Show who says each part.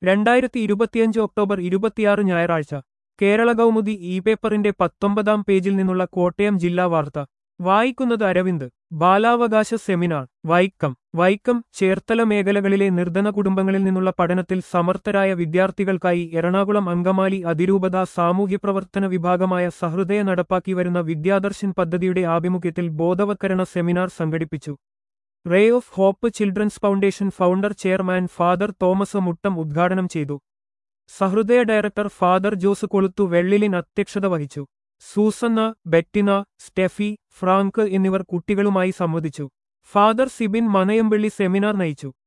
Speaker 1: രണ്ടായിരത്തി ഇരുപത്തിയഞ്ച് ഒക്ടോബർ ഇരുപത്തിയാറ് ഞായറാഴ്ച കേരള കൗമുദി ഇ പേപ്പറിന്റെ പത്തൊമ്പതാം പേജിൽ നിന്നുള്ള കോട്ടയം ജില്ലാ വാർത്ത വായിക്കുന്നത് അരവിന്ദ് ബാലാവകാശ സെമിനാർ വൈക്കം വൈക്കം ചേർത്തല മേഖലകളിലെ നിർധന കുടുംബങ്ങളിൽ നിന്നുള്ള പഠനത്തിൽ സമർത്ഥരായ വിദ്യാർത്ഥികൾക്കായി എറണാകുളം അങ്കമാലി അതിരൂപത സാമൂഹ്യപ്രവർത്തന വിഭാഗമായ സഹൃദയ നടപ്പാക്കി വരുന്ന വിദ്യാദർശൻ പദ്ധതിയുടെ ആഭിമുഖ്യത്തിൽ ബോധവത്കരണ സെമിനാർ സംഘടിപ്പിച്ചു ray of hope children's foundation founder chairman father Thomas Muttam ഉദ്ഘാടനം ചെയ്തു Sahrudaya director father Jose Koluthuvellil അധ്യക്ഷത വഹിച്ചു സൂസന്ന ബെറ്റിന സ്റ്റെഫി ഫ്രാങ്ക് എന്നിവർ കുട്ടികളുമായി സംവദിച്ചു ഫാദർ സിബിൻ മനയമ്പള്ളി സെമിനാർ നയിച്ചു